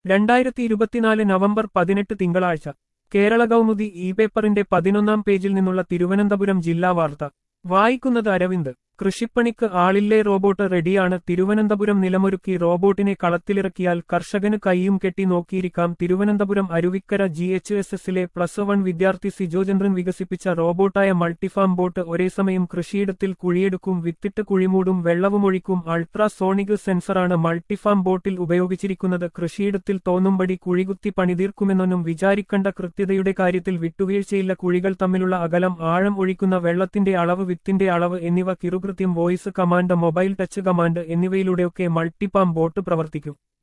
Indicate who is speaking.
Speaker 1: രണ്ടായിരത്തി ഇരുപത്തിനാല് നവംബർ പതിനെട്ട് തിങ്കളാഴ്ച കേരള കൗമുദി ഇ പേപ്പറിന്റെ പതിനൊന്നാം പേജിൽ നിന്നുള്ള തിരുവനന്തപുരം ജില്ലാ വാർത്ത വായിക്കുന്നത് അരവിന്ദ് കൃഷിപ്പണിക്ക് ആളില്ലേ റോബോട്ട് റെഡിയാണ് തിരുവനന്തപുരം നിലമൊരുക്കി റോബോട്ടിനെ കളത്തിലിറക്കിയാൽ കർഷകന് കൈയും കെട്ടി നോക്കിയിരിക്കാം Thiruvananthapuram Aruvikkara G H S എസിലെ പ്ലസ് വൺ വിദ്യാർത്ഥി സിജോചന്ദ്രൻ വികസിപ്പിച്ച റോബോട്ടായ മൾട്ടിഫാം ബോട്ട് ഒരേസമയം കൃഷിയിടത്തിൽ കുഴിയെടുക്കും വിത്തിട്ട് കുഴിമൂടും വെള്ളവുമൊഴിക്കും അൾട്രാസോണിക് സെൻസറാണ് മൾട്ടിഫാം ബോട്ടിൽ ഉപയോഗിച്ചിരിക്കുന്നത് കൃഷിയിടത്തിൽ തോന്നുംപടി കുഴികുത്തി പണിതീർക്കുമെന്നൊന്നും വിചാരിക്കണ്ട കൃത്യതയുടെ കാര്യത്തിൽ വിട്ടുവീഴ്ചയില്ല കുഴികൾ തമ്മിലുള്ള അകലം ആഴം ഒഴിക്കുന്ന വെള്ളത്തിന്റെ അളവ് വിത്തിന്റെ അളവ് എന്നിവ കിറുകൃത്യം voice command mobile touch command എന്നിവയിലൂടെയൊക്കെ മൾട്ടിപാം ബോട്ട് പ്രവർത്തിക്കും